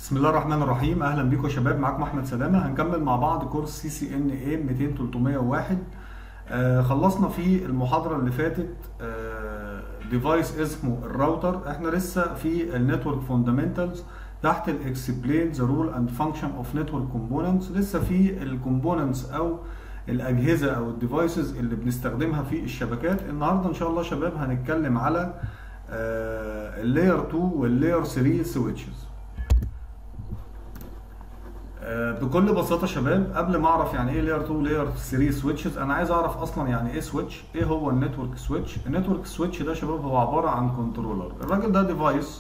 بسم الله الرحمن الرحيم اهلا بيكم يا شباب معاكم احمد سلامه هنكمل مع بعض كورس سي سي ان اي 200 301 آه خلصنا في المحاضره اللي فاتت آه ديفايس اسمه الراوتر احنا لسه في النتورك فاندامنتالز تحت الاكسبلين ذا رول اند فانكشن اوف نتورك كومبوننتس لسه في الكومبوننتس او الاجهزه او الديفايسز اللي بنستخدمها في الشبكات النهارده ان شاء الله شباب هنتكلم على آه اللاير 2 واللاير 3 سويتشز بكل بساطه شباب قبل ما اعرف يعني ايه لاير 2 لاير 3 سويتشز انا عايز اعرف اصلا يعني ايه سويتش ايه هو النتورك سويتش النتورك سويتش ده شباب هو عباره عن كنترولر الراجل ده ديفايس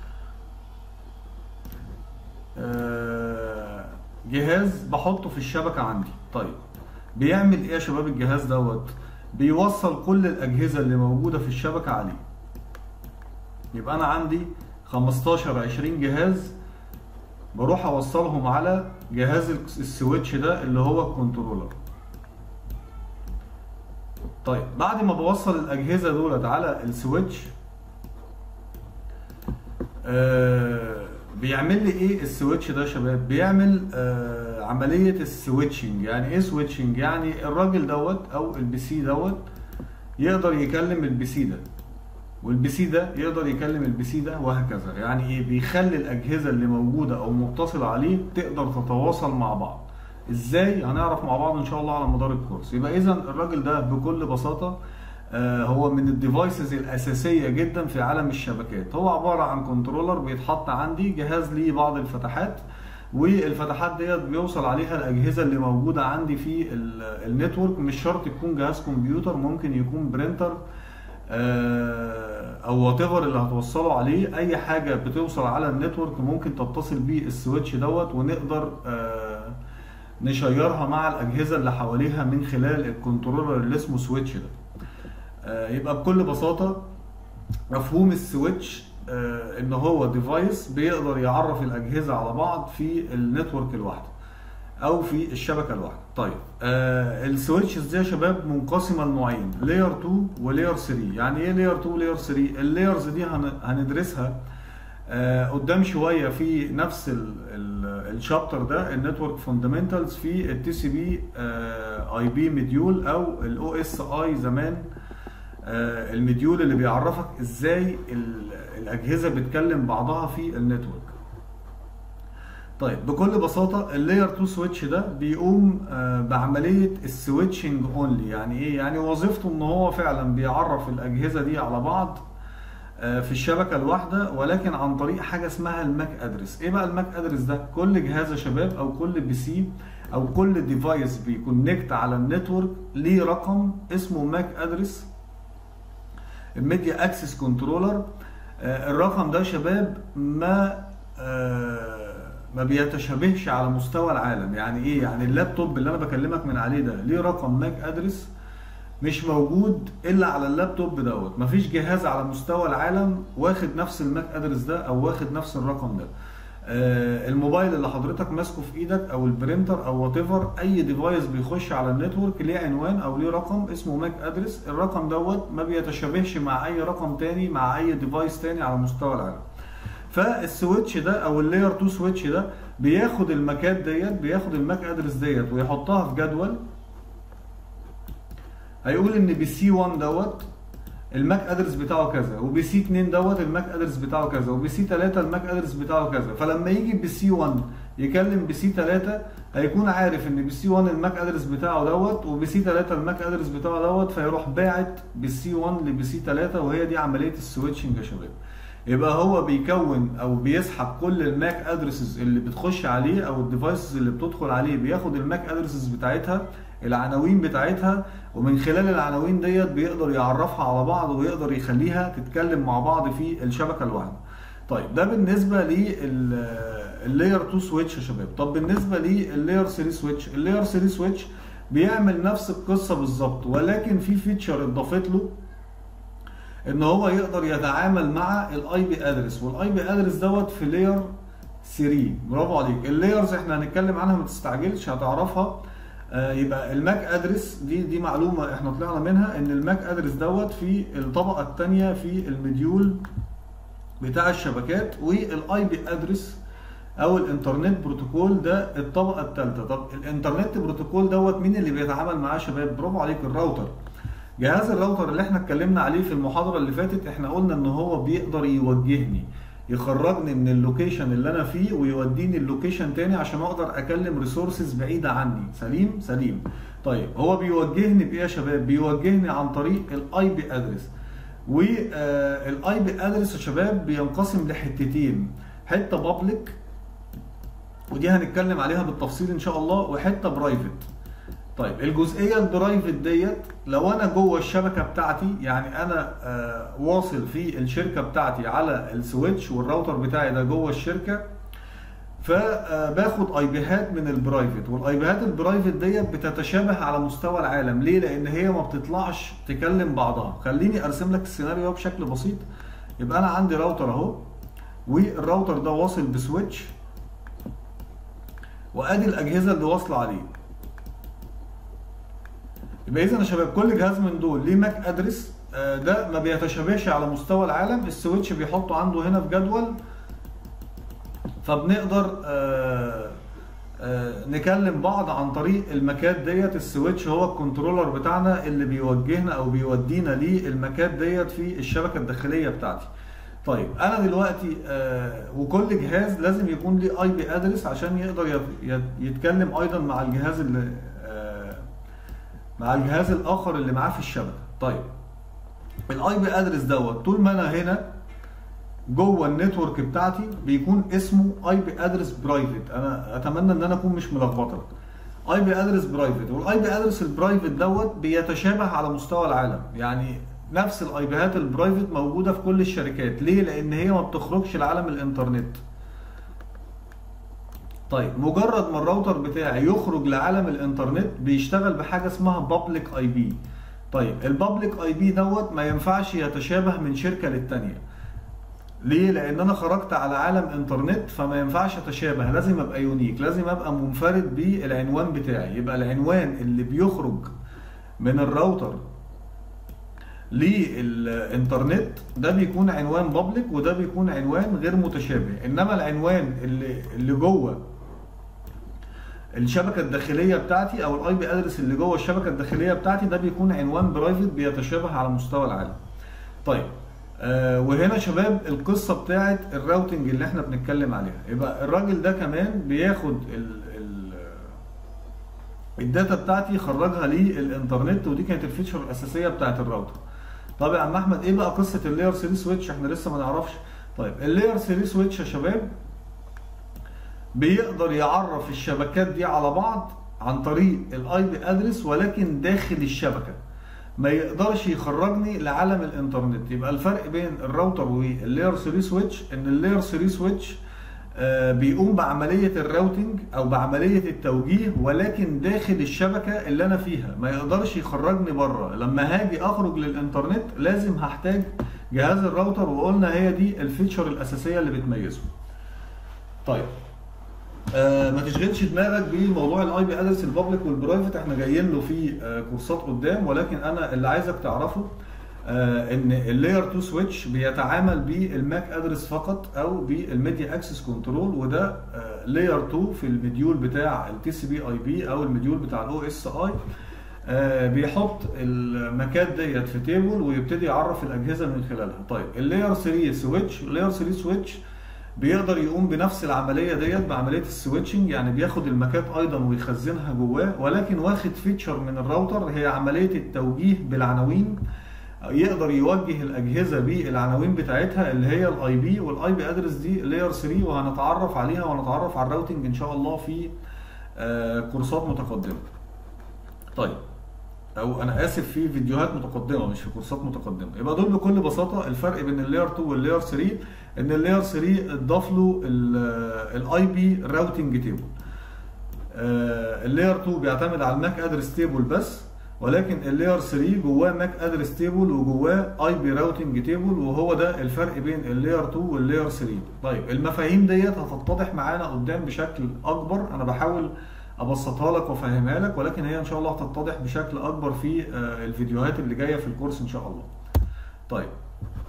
جهاز بحطه في الشبكه عندي طيب بيعمل ايه يا شباب الجهاز دوت بيوصل كل الاجهزه اللي موجوده في الشبكه عليه يبقى انا عندي 15 20 جهاز بروح اوصلهم على جهاز السويتش ده اللي هو الكنترولر طيب بعد ما بوصل الاجهزه دولت على السويتش آه بيعمل لي ايه السويتش ده يا شباب بيعمل آه عمليه السويتشنج يعني ايه سويتشنج يعني الراجل دوت او البي سي دوت يقدر يكلم البي سي ده والبي سي ده يقدر يكلم البي سي ده وهكذا يعني ايه بيخلي الاجهزه اللي موجوده او متصله عليه تقدر تتواصل مع بعض ازاي هنعرف مع بعض ان شاء الله على مدار الكورس يبقى اذا الراجل ده بكل بساطه آه هو من الديفايسز الاساسيه جدا في عالم الشبكات هو عباره عن كنترولر بيتحط عندي جهاز ليه بعض الفتحات والفتحات ديت بيوصل عليها الاجهزه اللي موجوده عندي في النتورك مش شرط يكون جهاز كمبيوتر ممكن يكون برينتر او وات ايفر اللي هتوصله عليه اي حاجه بتوصل على النتورك ممكن تتصل بيه السويتش دوت ونقدر نشيرها مع الاجهزه اللي حواليها من خلال الكنترولر اللي اسمه سويتش ده يبقى بكل بساطه مفهوم السويتش ان هو ديفايس بيقدر يعرف الاجهزه على بعض في النتورك الواحده او في الشبكه الواحده طيب آه السويتشز دي يا شباب منقسمه لنوعين لاير 2 ولاير 3 يعني ايه لاير 2 ولاير 3 اللايرز دي هندرسها آه قدام شويه في نفس الشابتر ده النتورك فاندامنتالز في التي سي بي اي بي مديول او الاو اس اي زمان آه المديول اللي بيعرفك ازاي الاجهزه بتكلم بعضها في النتورك طيب بكل بساطه اللاير 2 سويتش ده بيقوم بعمليه السويتشنج اونلي يعني ايه يعني وظيفته ان هو فعلا بيعرف الاجهزه دي على بعض في الشبكه الواحده ولكن عن طريق حاجه اسمها الماك ادرس ايه بقى الماك ادرس ده كل جهاز يا شباب او كل بي سي او كل ديفايس بيكونكت على النتورك ليه رقم اسمه ماك ادرس الميديا اكسس كنترولر الرقم ده يا شباب ما ما بيتشابهش على مستوى العالم يعني ايه يعني اللابتوب اللي انا بكلمك من عليه ده ليه رقم ماك ادرس مش موجود الا على اللابتوب دوت مفيش جهاز على مستوى العالم واخد نفس الماك ادرس ده او واخد نفس الرقم ده آه الموبايل اللي حضرتك ماسكه في ايدك او البرينتر او وات ايفر اي ديفايس بيخش على النتورك ليه عنوان او ليه رقم اسمه ماك ادرس الرقم دوت ما بيتشابهش مع اي رقم تاني مع اي ديفايس تاني على مستوى العالم فالسويتش ده او اللاير 2 سويتش ده بياخد المكات ديت بياخد الماك ادرس ديت ويحطها في جدول هيقول ان بي سي 1 دوت الماك ادرس بتاعه كذا وبي سي 2 دوت الماك ادرس بتاعه كذا وبي سي 3 الماك ادرس بتاعه كذا فلما يجي بي سي 1 يكلم بي سي 3 هيكون عارف ان بي سي 1 الماك ادرس بتاعه دوت وبي سي 3 الماك ادرس بتاعه دوت فيروح باعت بي سي 1 لبي سي 3 وهي دي عمليه السويتشنج يا شباب يبقى هو بيكون او بيسحب كل الماك ادرسز اللي بتخش عليه او الديفايسز اللي بتدخل عليه بياخد الماك ادرسز بتاعتها العناوين بتاعتها ومن خلال العناوين ديت بيقدر يعرفها على بعض ويقدر يخليها تتكلم مع بعض في الشبكه الواحده. طيب ده بالنسبه لللاير 2 سويتش يا شباب، طب بالنسبه لللاير 3 سويتش، اللاير 3 سويتش بيعمل نفس القصه بالظبط ولكن في فيتشر اتضافت له ان هو يقدر يتعامل مع الاي بي ادرس والاي بي ادرس دوت في لاير 3 برافو عليك اللايرز احنا هنتكلم عنها ما تستعجلش هتعرفها آه يبقى الماك ادرس دي دي معلومه احنا طلعنا منها ان الماك ادرس دوت في الطبقه الثانيه في المديول بتاع الشبكات والاي بي ادرس او الانترنت بروتوكول ده الطبقه الثالثه طب الانترنت بروتوكول دوت مين اللي بيتعامل معاه يا شباب برافو عليك الراوتر جهاز الراوتر اللي احنا اتكلمنا عليه في المحاضره اللي فاتت احنا قلنا ان هو بيقدر يوجهني يخرجني من اللوكيشن اللي انا فيه ويوديني اللوكيشن تاني عشان اقدر اكلم ريسورسز بعيده عني سليم سليم طيب هو بيوجهني بايه يا شباب بيوجهني عن طريق الاي بي ادرس والاي بي ادرس يا شباب بينقسم لحتتين حته بابليك ودي هنتكلم عليها بالتفصيل ان شاء الله وحته برايفت طيب الجزئيه البرايفت ديت لو انا جوه الشبكه بتاعتي يعني انا آه واصل في الشركه بتاعتي على السويتش والراوتر بتاعي ده جوه الشركه فباخد اي بيهات من البرايفت والاي بيهات البرايفت ديت بتتشابه على مستوى العالم ليه لان هي ما بتطلعش تكلم بعضها خليني ارسم لك السيناريو بشكل بسيط يبقى انا عندي راوتر اهو والراوتر ده واصل بسويتش وادي الاجهزه اللي واصله عليه يبقى اذا يا شباب كل جهاز من دول ليه ماك ادرس ده ما بيتشابهش على مستوى العالم السويتش بيحطه عنده هنا في جدول فبنقدر آآ آآ نكلم بعض عن طريق المكات ديت السويتش هو الكنترولر بتاعنا اللي بيوجهنا او بيودينا للمكات ديت في الشبكه الداخليه بتاعتي طيب انا دلوقتي وكل جهاز لازم يكون ليه اي بي ادرس عشان يقدر يتكلم ايضا مع الجهاز اللي مع الجهاز الاخر اللي معاه في الشبكه طيب الاي بي ادرس دوت طول ما انا هنا جوه النتورك بتاعتي بيكون اسمه اي بي ادرس برايفت انا اتمنى ان انا اكون مش ملخبطك اي بي ادرس برايفت والاي بي ادرس البرايفت دوت بيتشابه على مستوى العالم يعني نفس الاي بيهات البرايفت موجوده في كل الشركات ليه لان هي ما بتخرجش لعالم الانترنت طيب مجرد ما الراوتر بتاعي يخرج لعالم الانترنت بيشتغل بحاجه اسمها بابليك اي بي طيب البابليك اي بي دوت ما ينفعش يتشابه من شركه للتانيه ليه؟ لأن أنا خرجت على عالم إنترنت فما ينفعش أتشابه، لازم أبقى يونيك، لازم أبقى منفرد بالعنوان بتاعي، يبقى العنوان اللي بيخرج من الراوتر للإنترنت ده بيكون عنوان بابليك وده بيكون عنوان غير متشابه، إنما العنوان اللي اللي جوه الشبكة الداخلية بتاعتي أو الأي بي أدرس اللي جوه الشبكة الداخلية بتاعتي ده بيكون عنوان برايفت بيتشابه على مستوى العالم. طيب آه وهنا شباب القصه بتاعت الراوتنج اللي احنا بنتكلم عليها يبقى الراجل ده كمان بياخد ال ال الداتا بتاعتي يخرجها للانترنت ودي كانت الفيتشر الاساسيه بتاعت الراوتر طب يا عم احمد ايه بقى قصه اللاير 3 سويتش احنا لسه ما نعرفش طيب اللاير 3 سويتش يا شباب بيقدر يعرف الشبكات دي على بعض عن طريق الاي بي ادرس ولكن داخل الشبكه ما يقدرش يخرجني لعالم الانترنت يبقى الفرق بين الراوتر واللاير 3 سويتش ان اللاير 3 سويتش بيقوم بعملية الراوتنج او بعملية التوجيه ولكن داخل الشبكة اللي انا فيها ما يقدرش يخرجني بره لما هاجي اخرج للانترنت لازم هحتاج جهاز الراوتر وقلنا هي دي الفيتشر الاساسية اللي بتميزه طيب آه ما تشغلش دماغك بموضوع الاي بي ادرس البابليك والبرايفت احنا جايين له في آه كورسات قدام ولكن انا اللي عايزك تعرفه آه ان اللاير 2 سويتش بيتعامل بالماك ادرس فقط او بالميديا اكسس كنترول وده لاير 2 في المديول بتاع التي سي بي اي بي او المديول بتاع الاو اس اي بيحط المكات ديت في تيبل ويبتدي يعرف الاجهزه من خلالها طيب اللاير 3 سويتش اللاير 3 سويتش بيقدر يقوم بنفس العمليه ديت بعمليه السويتشنج يعني بياخد المكات ايضا ويخزنها جواه ولكن واخد فيتشر من الراوتر هي عمليه التوجيه بالعناوين يقدر يوجه الاجهزه بالعناوين بتاعتها اللي هي الاي بي والاي بي ادرس دي لاير 3 وهنتعرف عليها ونتعرف على الراوتنج ان شاء الله في كورسات متقدمه. طيب او انا اسف في فيديوهات متقدمه مش في كورسات متقدمه يبقى دول بكل بساطه الفرق بين اللاير 2 واللاير 3 ان اللاير 3 اتضاف له الاي بي راوتنج تيبل اللاير 2 بيعتمد على الماك ادرس تيبل بس ولكن اللاير 3 جواه ماك ادرس تيبل وجواه اي بي راوتنج تيبل وهو ده الفرق بين اللاير 2 واللاير 3 طيب المفاهيم ديت هتتضح معانا قدام بشكل اكبر انا بحاول ابسطها لك وافهمها لك ولكن هي ان شاء الله هتتضح بشكل اكبر في الفيديوهات اللي جايه في الكورس ان شاء الله طيب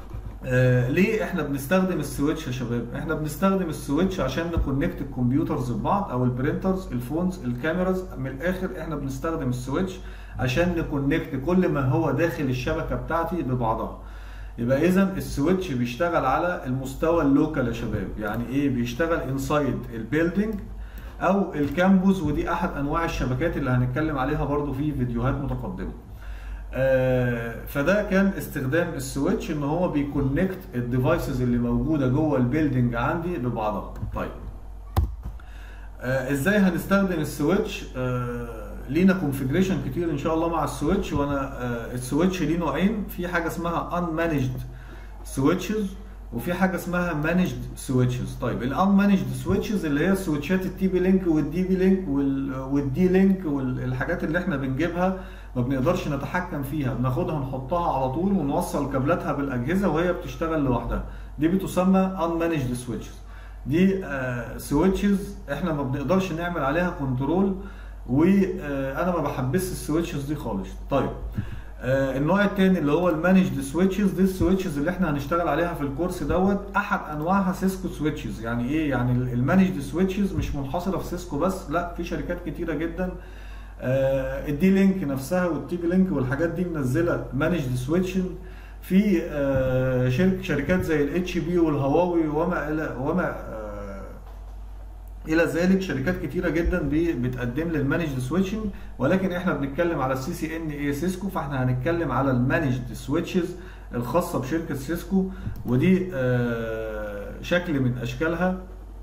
آه ليه احنا بنستخدم السويتش يا شباب؟ احنا بنستخدم السويتش عشان نكونكت الكمبيوترز ببعض او البرينترز الفونز الكاميراز من الاخر احنا بنستخدم السويتش عشان نكونكت كل ما هو داخل الشبكه بتاعتي ببعضها. يبقى اذا السويتش بيشتغل على المستوى اللوكال يا شباب، يعني ايه؟ بيشتغل انسايد البيلدينج او الكامبوس ودي احد انواع الشبكات اللي هنتكلم عليها برضو في فيديوهات متقدمه. آه، فده كان استخدام السويتش ان هو بيكونكت الديفايسز اللي موجوده جوه البيلدينج عندي ببعضها طيب آه، ازاي هنستخدم السويتش آه، لينا كونفيجريشن كتير ان شاء الله مع السويتش وانا السويتش ليه نوعين في حاجه اسمها unmanaged switches وفي حاجه اسمها مانجد سويتشز طيب الان مانجد سويتشز اللي هي السويتشات التي بي لينك والدي بي لينك والدي لينك والحاجات اللي احنا بنجيبها ما بنقدرش نتحكم فيها بناخدها نحطها على طول ونوصل كابلاتها بالاجهزه وهي بتشتغل لوحدها دي بتسمى ان مانجد سويتشز دي سويتشز احنا ما بنقدرش نعمل عليها كنترول وانا ما بحبس السويتشز دي خالص طيب آه، النوع الثاني اللي هو المانجد سويتشز دي السويتشز اللي احنا هنشتغل عليها في الكورس دوت احد انواعها سيسكو سويتشز يعني ايه يعني المانجد سويتشز مش منحصره في سيسكو بس لا في شركات كتيره جدا آه، الدي لينك نفسها والتي بي لينك والحاجات دي منزله مانجد سويتشز في آه، شركه شركات زي الاتش بي والهواوي وما الى وما آه، الى ذلك شركات كتيره جدا بي- بتقدم للمانجد سويتشنج ولكن احنا بنتكلم على السي سي ان اي سيسكو فاحنا هنتكلم على المانجد سويتشز الخاصه بشركه سيسكو ودي آه، شكل من اشكالها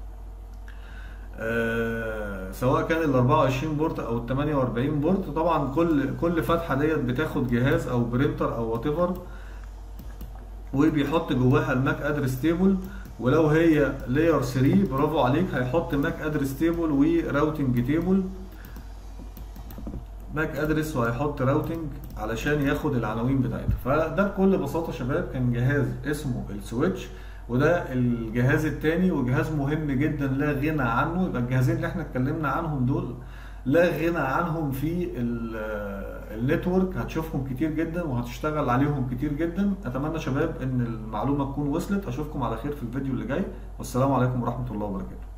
آه، سواء كان ال 24 بورت او ال 48 بورت طبعا كل كل فتحه ديت بتاخد جهاز او برينتر او وات ايفر وبيحط جواها الماك ادرس تيبل ولو هي لاير 3 برافو عليك هيحط ماك ادرس تيبل وراوتنج تيبل ماك ادرس وهيحط راوتنج علشان ياخد العناوين بتاعتها فده بكل بساطه شباب كان جهاز اسمه السويتش وده الجهاز التاني وجهاز مهم جدا لا غنى عنه يبقى الجهازين اللي احنا اتكلمنا عنهم دول لا غنى عنهم في ال- النتورك هتشوفهم كتير جدا وهتشتغل عليهم كتير جدا اتمنى شباب ان المعلومه تكون وصلت اشوفكم على خير في الفيديو اللي جاي والسلام عليكم ورحمه الله وبركاته